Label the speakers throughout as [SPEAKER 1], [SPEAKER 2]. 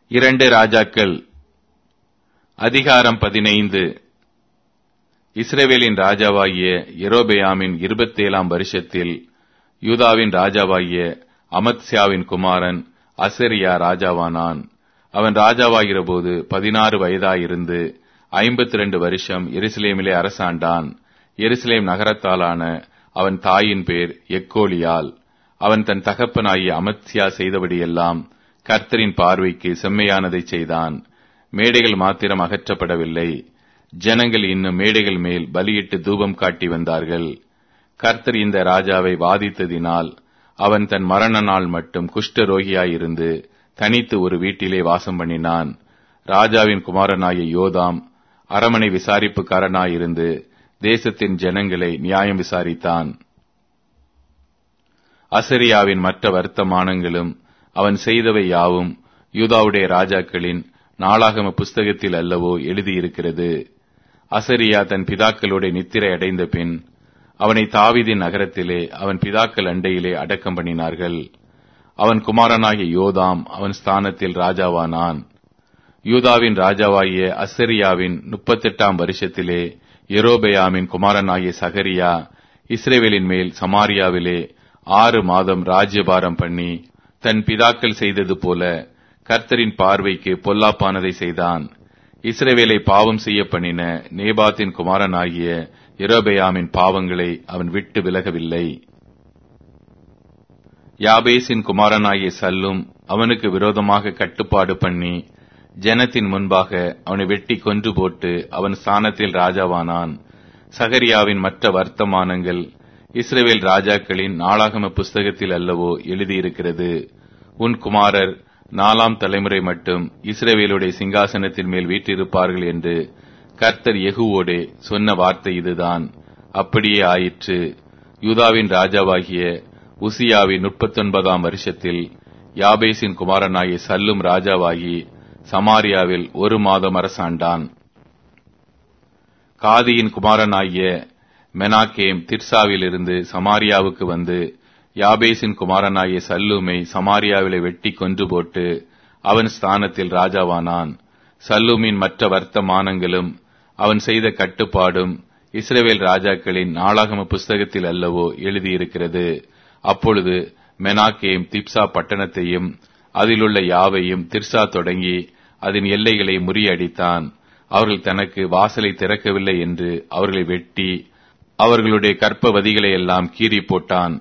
[SPEAKER 1] இரண்டு ராஜாக்கள் அதிகாரம் பதினைந்து இஸ்ரேவேலின் ராஜாவாகிய எரோபெயாமின் இருபத்தேழாம் வருஷத்தில் யூதாவின் ராஜாவாகிய அமத்சியாவின் குமாரன் அசரியா ராஜாவானான் அவன் ராஜாவாகிறபோது பதினாறு வயதாயிருந்து ஐம்பத்தி ரெண்டு வருஷம் எருசலேமிலே அரசாண்டான் எருசலேம் நகரத்தாலான அவன் தாயின் பேர் எக்கோலியால் அவன் தன் தகப்பனாகிய அமத்சியா செய்தபடியெல்லாம் கர்த்தரின் பார்வைக்கு செம்மையானதை செய்தான் மேடைகள் மாத்திரம் அகற்றப்படவில்லை ஜனங்கள் இன்னும் மேடைகள் மேல் பலியிட்டு தூபம் காட்டி வந்தார்கள் கர்த்தர் இந்த ராஜாவை வாதித்ததினால் அவன் தன் மரண நாள் மட்டும் குஷ்டரோகியாயிருந்து தனித்து ஒரு வீட்டிலே வாசம் பண்ணினான் ராஜாவின் குமாரனாகிய யோதாம் அரமனை விசாரிப்புக்காரனாயிருந்து தேசத்தின் ஜனங்களை நியாயம் விசாரித்தான் அசரியாவின் மற்ற வர்த்தமானங்களும் அவன் செய்தவை யாவும் யூதாவுடைய ராஜாக்களின் நாளாகம புஸ்தகத்தில் அல்லவோ எழுதியிருக்கிறது அசரியா தன் பிதாக்களோட நித்திரை அடைந்த பின் அவனை தாவிதின் நகரத்திலே அவன் பிதாக்கள் அண்டையிலே அடக்கம் பண்ணினார்கள் அவன் குமாரனாகிய யோதாம் அவன் ஸ்தானத்தில் ராஜாவானான் யூதாவின் ராஜாவாகிய அசரியாவின் முப்பத்தெட்டாம் வருஷத்திலே எரோபெயாமின் குமாரனாகிய சகரியா இஸ்ரேவேலின் மேல் சமாரியாவிலே ஆறு மாதம் ராஜ்யபாரம் பண்ணி தன் பிதாக்கள் செய்தது போல கர்த்தரின் பார்வைக்கு பொல்லாப்பானதை செய்தான் இஸ்ரேவேலை பாவம் செய்ய பண்ணின நேபாத்தின் குமாரனாகிய எரோபெயாமின் பாவங்களை அவன் விட்டு விலகவில்லை யாபேசின் குமாரனாகிய சல்லும் அவனுக்கு விரோதமாக கட்டுப்பாடு பண்ணி ஜனத்தின் முன்பாக அவனை வெட்டி கொன்று போட்டு அவன் ஸ்தானத்தில் ராஜாவானான் சகரியாவின் மற்ற வர்த்தமானங்கள் இஸ்ரேவேல் ராஜாக்களின் நாளாகம புஸ்தகத்தில் அல்லவோ எழுதியிருக்கிறது உன் குமாரர் நாலாம் தலைமுறை மட்டும் இஸ்ரேவேலுடைய சிங்காசனத்தின் மேல் வீற்றிருப்பார்கள் என்று கர்த்தர் எகுவோடே சொன்ன வார்த்தை இதுதான் அப்படியே ஆயிற்று யூதாவின் ராஜாவாகிய உசியாவின் முப்பத்தொன்பதாம் வருஷத்தில் யாபேசின் குமாரனாகிய சல்லும் ராஜாவாகி சமாரியாவில் ஒரு மாதம் அரசாண்டான் காதியின் குமாரனாகிய மெனாக்கேம் திர்சாவிலிருந்து சமாரியாவுக்கு வந்து யாபேசின் குமாரனாகிய சல்லூமை சமாரியாவிலே வெட்டி கொன்று போட்டு அவன் ஸ்தானத்தில் ராஜாவானான் சல்லூமின் மற்ற வர்த்தமானங்களும் அவன் செய்த கட்டுப்பாடும் இஸ்ரேவேல் ராஜாக்களின் நாளாகம புஸ்தகத்தில் அல்லவோ எழுதியிருக்கிறது அப்பொழுது மெனாக்கேம் திப்சா பட்டணத்தையும் அதிலுள்ள யாவையும் திர்சா தொடங்கி அதன் எல்லைகளை முறியடித்தான் அவர்கள் தனக்கு வாசலை திறக்கவில்லை என்று அவர்களை வெட்டி அவர்களுடைய கற்பவதிகளை எல்லாம் கீறி போட்டான்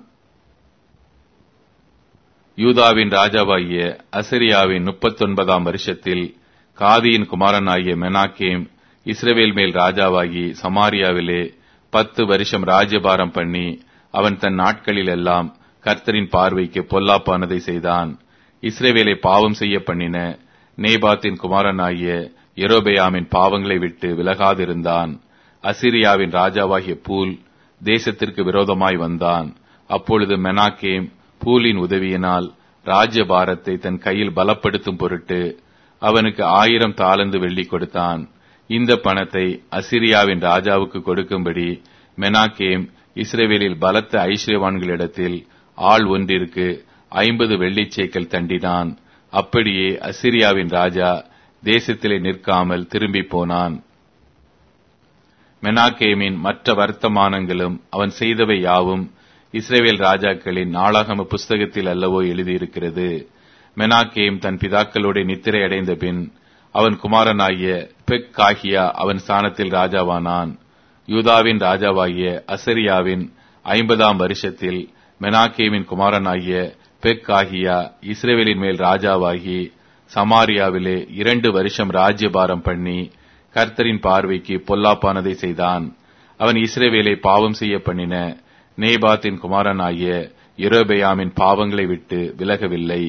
[SPEAKER 1] யூதாவின் ராஜாவாகிய அசரியாவின் முப்பத்தொன்பதாம் வருஷத்தில் காதியின் குமாரனாகிய மெனாக்கேம் இஸ்ரவேல் மேல் ராஜாவாகி சமாரியாவிலே பத்து வருஷம் ராஜ்யபாரம் பண்ணி அவன் தன் நாட்களில் எல்லாம் கர்த்தரின் பார்வைக்கு பொல்லாப்பானதை செய்தான் இஸ்ரேவேலை பாவம் செய்ய பண்ணின நேபாத்தின் குமாரனாகிய எரோபெயாமின் பாவங்களை விட்டு விலகாதிருந்தான் அசிரியாவின் ராஜாவாகிய பூல் தேசத்திற்கு விரோதமாய் வந்தான் அப்பொழுது மெனாக்கேம் பூலின் உதவியினால் ராஜ்யபாரத்தை தன் கையில் பலப்படுத்தும் பொருட்டு அவனுக்கு ஆயிரம் தாளந்து வெள்ளி கொடுத்தான் இந்த பணத்தை அசிரியாவின் ராஜாவுக்கு கொடுக்கும்படி மெனாக்கேம் இஸ்ரேவேலில் பலத்த ஐஸ்வர்யவான்களிடத்தில் ஆள் ஒன்றிற்கு ஐம்பது வெள்ளிச்சேக்கல் தண்டினான் அப்படியே அசிரியாவின் ராஜா தேசத்திலே நிற்காமல் திரும்பி போனான் மெனாக்கேமின் மற்ற வர்த்தமானங்களும் அவன் செய்தவை யாவும் இஸ்ரேவேல் ராஜாக்களின் நாளாகம புஸ்தகத்தில் அல்லவோ எழுதியிருக்கிறது மெனாக்கேம் தன் பிதாக்களோட நித்திரை அடைந்த பின் அவன் குமாரனாகிய பெக் காகியா அவன் ஸ்தானத்தில் ராஜாவானான் யூதாவின் ராஜாவாகிய அசரியாவின் ஐம்பதாம் வருஷத்தில் மெனாக்கேமின் குமாரனாகிய பெக் ஆகியா இஸ்ரேவேலின் மேல் ராஜாவாகி சமாரியாவிலே இரண்டு வருஷம் ராஜ்யபாரம் பண்ணி கர்த்தரின் பார்வைக்கு பொல்லாப்பானதை செய்தான் அவன் இஸ்ரேவேலை பாவம் செய்ய பண்ணின நேபாத்தின் குமாரனாகிய இரபெயாமின் பாவங்களை விட்டு விலகவில்லை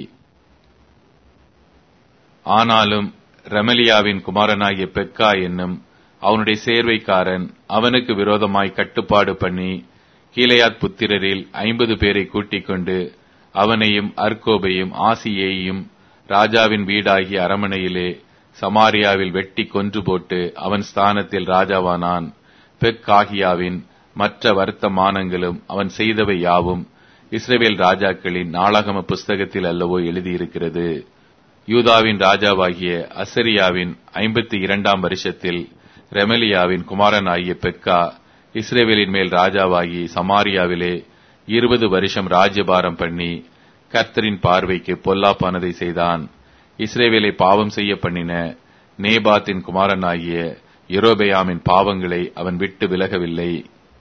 [SPEAKER 1] ஆனாலும் ரெமலியாவின் குமாரனாகிய பெக்கா என்னும் அவனுடைய சேர்வைக்காரன் அவனுக்கு விரோதமாய் கட்டுப்பாடு பண்ணி கீழையாத் புத்திரரில் ஐம்பது பேரை கூட்டிக் கொண்டு அவனையும் அர்கோபையும் ஆசியையும் ராஜாவின் வீடாகிய அரமனையிலே சமாரியாவில் வெட்டி கொன்று போட்டு அவன் ஸ்தானத்தில் ராஜாவானான் பெக்காகியாவின் மற்ற வர்த்தமானங்களும் அவன் செய்தவை யாவும் இஸ்ரவேல் ராஜாக்களின் நாளாகம புஸ்தகத்தில் அல்லவோ எழுதியிருக்கிறது யூதாவின் ராஜாவாகிய அசரியாவின் ஐம்பத்தி இரண்டாம் வருஷத்தில் ரெமலியாவின் குமாரனாகிய பெக்கா இஸ்ரேவேலின் மேல் ராஜாவாகி சமாரியாவிலே இருபது வருஷம் ராஜ்யபாரம் பண்ணி கர்த்தரின் பார்வைக்கு பொல்லாப்பானதை செய்தான் இஸ்ரேவேலை பாவம் செய்ய பண்ணின நேபாத்தின் குமாரனாகிய எரோபெயாமின் பாவங்களை அவன் விட்டு விலகவில்லை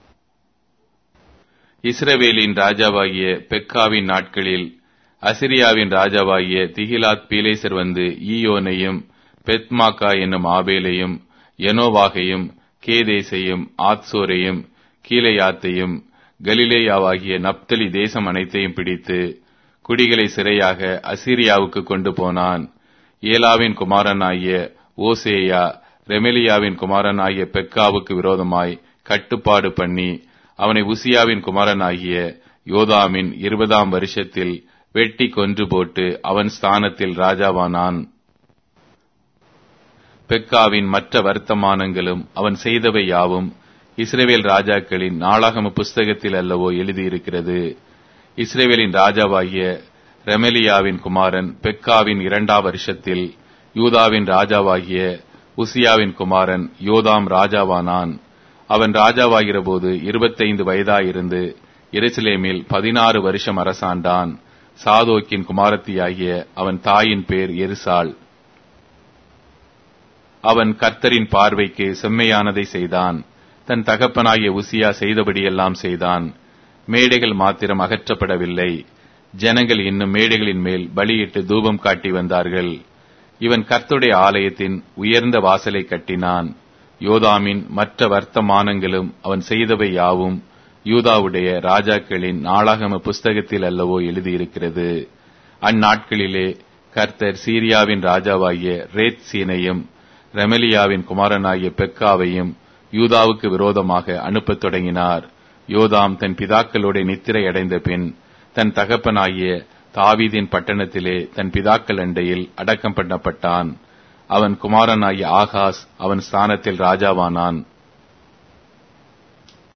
[SPEAKER 1] இஸ்ரவேலின் ராஜாவாகிய பெக்காவின் நாட்களில் அசிரியாவின் ராஜாவாகிய திகிலாத் பீலேசர் வந்து ஈயோனையும் பெத்மாக்கா என்னும் ஆபேலையும் எனோவாகையும் கேதேசையும் ஆத்சோரையும் கீழையாத்தையும் கலிலேயாவாகிய நப்தலி தேசம் அனைத்தையும் பிடித்து குடிகளை சிறையாக அசிரியாவுக்கு கொண்டு போனான் ஏலாவின் குமாரனாகிய ஓசேயா ரெமெலியாவின் குமாரனாகிய பெக்காவுக்கு விரோதமாய் கட்டுப்பாடு பண்ணி அவனை உசியாவின் குமாரனாகிய யோதாமின் இருபதாம் வருஷத்தில் வெட்டி கொன்று போட்டு அவன் ஸ்தானத்தில் ராஜாவானான் பெக்காவின் மற்ற வர்த்தமானங்களும் அவன் செய்தவை யாவும் இஸ்ரேவேல் ராஜாக்களின் நாளாகம புஸ்தகத்தில் அல்லவோ எழுதியிருக்கிறது இஸ்ரேவேலின் ராஜாவாகிய ரெமலியாவின் குமாரன் பெக்காவின் இரண்டாம் வருஷத்தில் யூதாவின் ராஜாவாகிய உசியாவின் குமாரன் யோதாம் ராஜாவானான் அவன் ராஜாவாகிற போது இருபத்தைந்து வயதாயிருந்து எருசலேமில் பதினாறு வருஷம் அரசாண்டான் சாதோக்கின் குமாரத்தியாகிய அவன் தாயின் பேர் எருசாள் அவன் கர்த்தரின் பார்வைக்கு செம்மையானதை செய்தான் தன் தகப்பனாகிய உசியா செய்தபடியெல்லாம் செய்தான் மேடைகள் மாத்திரம் அகற்றப்படவில்லை ஜனங்கள் இன்னும் மேடைகளின் மேல் பலியிட்டு தூபம் காட்டி வந்தார்கள் இவன் கர்த்துடைய ஆலயத்தின் உயர்ந்த வாசலை கட்டினான் யோதாமின் மற்ற வர்த்தமானங்களும் அவன் செய்தவை யாவும் யூதாவுடைய ராஜாக்களின் நாளாகம புஸ்தகத்தில் அல்லவோ எழுதியிருக்கிறது அந்நாட்களிலே கர்த்தர் சீரியாவின் ராஜாவாகிய ரேத் சீனையும் ரெமலியாவின் குமாரனாகிய பெக்காவையும் யூதாவுக்கு விரோதமாக அனுப்பத் தொடங்கினார் யோதாம் தன் பிதாக்களோட நித்திரை அடைந்த பின் தன் தகப்பனாகிய தாவீதின் பட்டணத்திலே தன் பிதாக்கள் அண்டையில் அடக்கம் பண்ணப்பட்டான் அவன் குமாரனாகிய ஆகாஸ் அவன் ஸ்தானத்தில் ராஜாவானான்